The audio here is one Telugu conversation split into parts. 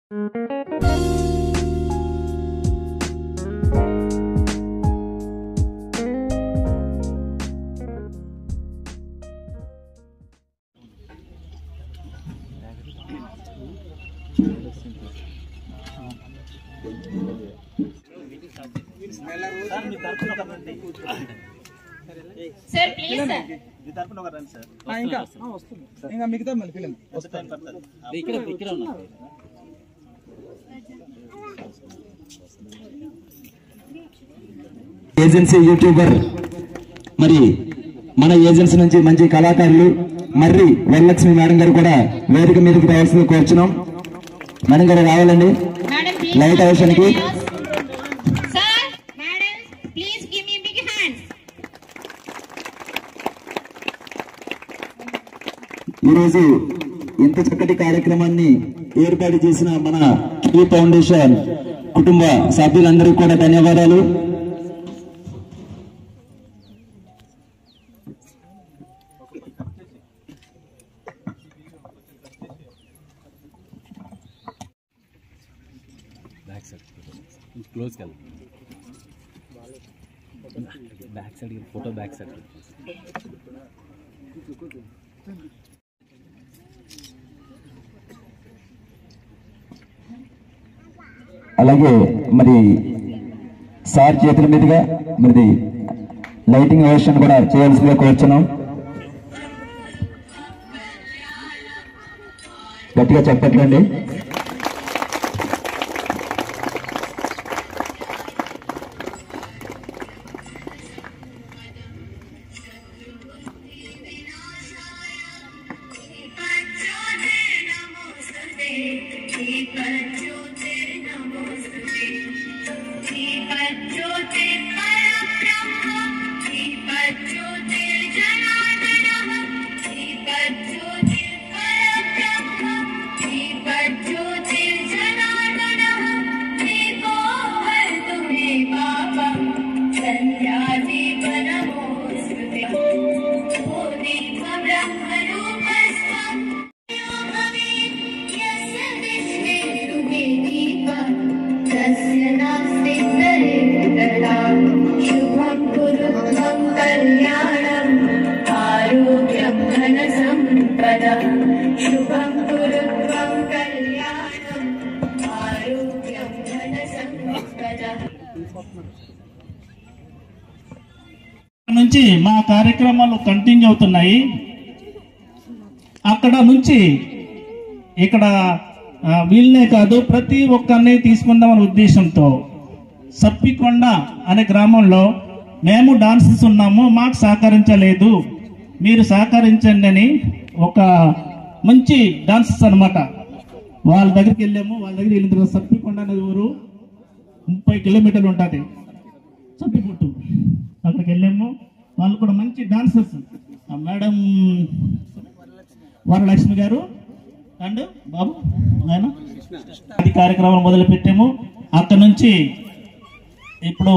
సార్ ప్లీజ్ సార్ మీ తరపున ఒక రండి సార్ ఆ, ఇంకా ఆ, వస్తుంది ఇంకా మిగతా మళ్ళీ ఫిలిం ఎంత టైం పడుతుంది ఇక్కడ ఇక్కడ ఉన్నా ఏజెన్సీ యూట్యూబర్ మరి మన ఏజెన్సీ నుంచి మంచి కళాకారులు మర్రి వరలక్ష్మి మేడం గారు కూడా వేదిక మీదకి రావాల్సింది కోరుచున్నాం మేడం గారు రావాలండి మేడం ప్లీజ్ Light house కి. Sir madam please give me big hands ఈరోజు ఇంత చక్కటి కార్యక్రమాన్ని ఏర్పాటు చేసిన మన కివి ఫౌండేషన్ కుటుంబ సభ్యులందరికీ కూడా ధన్యవాదాలు బ్యాక్ సైడ్ క్లోజ్ కదా back side photo back side అలాగే మరి సార్ చేతుల మీదుగా మరి లైటింగ్ వ్యవస్థను కూడా చేయాల్సిందిగా కోరుచున్నాం గట్టిగా చెప్పట్లండి ब्रह्मरूपस्त्वम् तस्य नास्ति दरिद्रता शुभं कुरु त्वं कल्याणम् आरोग्यं धनसम्पदा शुभं कुरु त्वं कल्याणम् आरोग्यं धनसम्पदा నుంచి మా కార్యక్రమాలు కంటిన్యూ అవుతున్నాయి అక్కడ నుంచి ఇక్కడ ఆ, వీళ్ళనే కాదు ప్రతి ఒక్కరిని తీసుకుందామనే ఉద్దేశంతో సప్పికొండ అనే గ్రామంలో మేము డాన్సెస్ ఉన్నాము మాకు సహకరించలేదు మీరు సహకరించండి అని ఒక మంచి డాన్సెస్ అన్నమాట వాళ్ళ దగ్గరికి వెళ్ళాము వాళ్ళ దగ్గర వెళ్ళిన తర్వాత సప్పికొండ అనేది ఊరు ముప్పై కిలోమీటర్లు ఉంటుంది చట్టిపుట్టు అక్కడికి వెళ్ళాము వాళ్ళు కూడా మంచి డాన్సర్స్ ఆ మేడం వరలక్ష్మి గారు అండ్ బాబు ఆయన అది కార్యక్రమం మొదలు పెట్టాము అక్కడ నుంచి ఇప్పుడు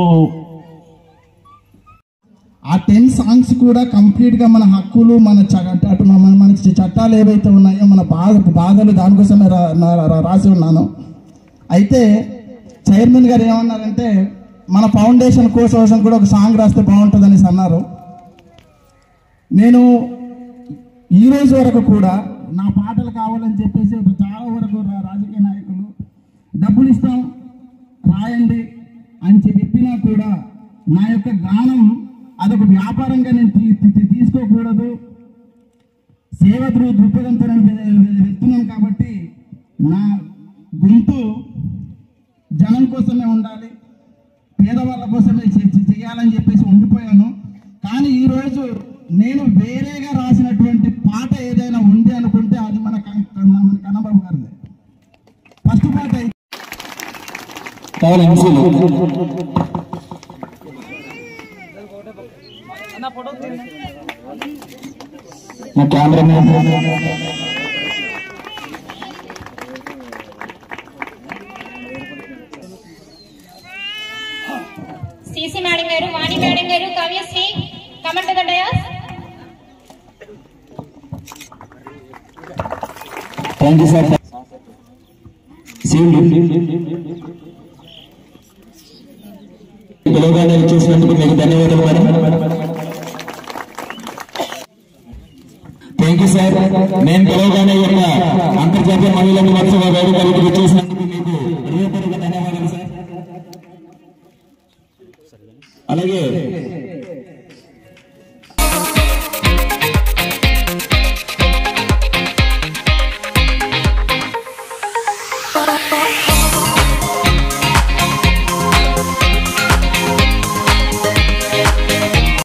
ఆ టెన్ సాంగ్స్ కూడా కంప్లీట్ గా మన హక్కులు మన చ- అటు మన మన చట్టాలు ఏవైతే ఉన్నాయో మన బాధ బాధలు దానికోసమే రా- నా- రా- రాసి ఉన్నాను అయితే చైర్మన్ గారు ఏమన్నారంటే మన ఫౌండేషన్ కోసం కూడా ఒక సాంగ్ రాస్తే బాగుంటుంది అనేసి అన్నారు నేను ఈ రోజు వరకు కూడా నా పాటలు కావాలని చెప్పేసి చాలా వరకు రా- రాజకీయ నాయకులు డబ్బులు ఇస్తాం రాయండి అని చెప్పినా కూడా నా యొక్క గానం అదొక వ్యాపారంగా నేను తీ- తీ- తీసుకోకూడదు సేవ దృ- దృక్పథంతో నేను వె- వె- వెళ్తున్నాను కాబట్టి నా గొంతు జనం కోసమే ఉండాలి పేదవాళ్ళ కోసమే చే- చే- చేయాలని చెప్పేసి ఉండిపోయాను కానీ ఈ రోజు నేను వేరేగా రాసినటువంటి పాట ఏదైనా ఉంది అనుకుంటే అది మన కన్- మన కన్నబాబు గారిది ఫస్ట్ పాట అయితే కావాలి ఎంసీలు నా కెమెరా సిసి మేడం గారు వాణి మేడం గారు Kavyasri come and the dais thank you sir సి పిలవగానే చూసినందుకు మీకు ధన్యవాదాలు మేడం థ్యాంక్ యూ సార్ నేను పిలవగానే ఈ యొక్క అంతర్జాతీయ మహిళా దినోత్సవ వేడుకలకు చూసినందుకు మీకు హృదయపూర్వక ధన్యవాదాలు సార్ అలాగే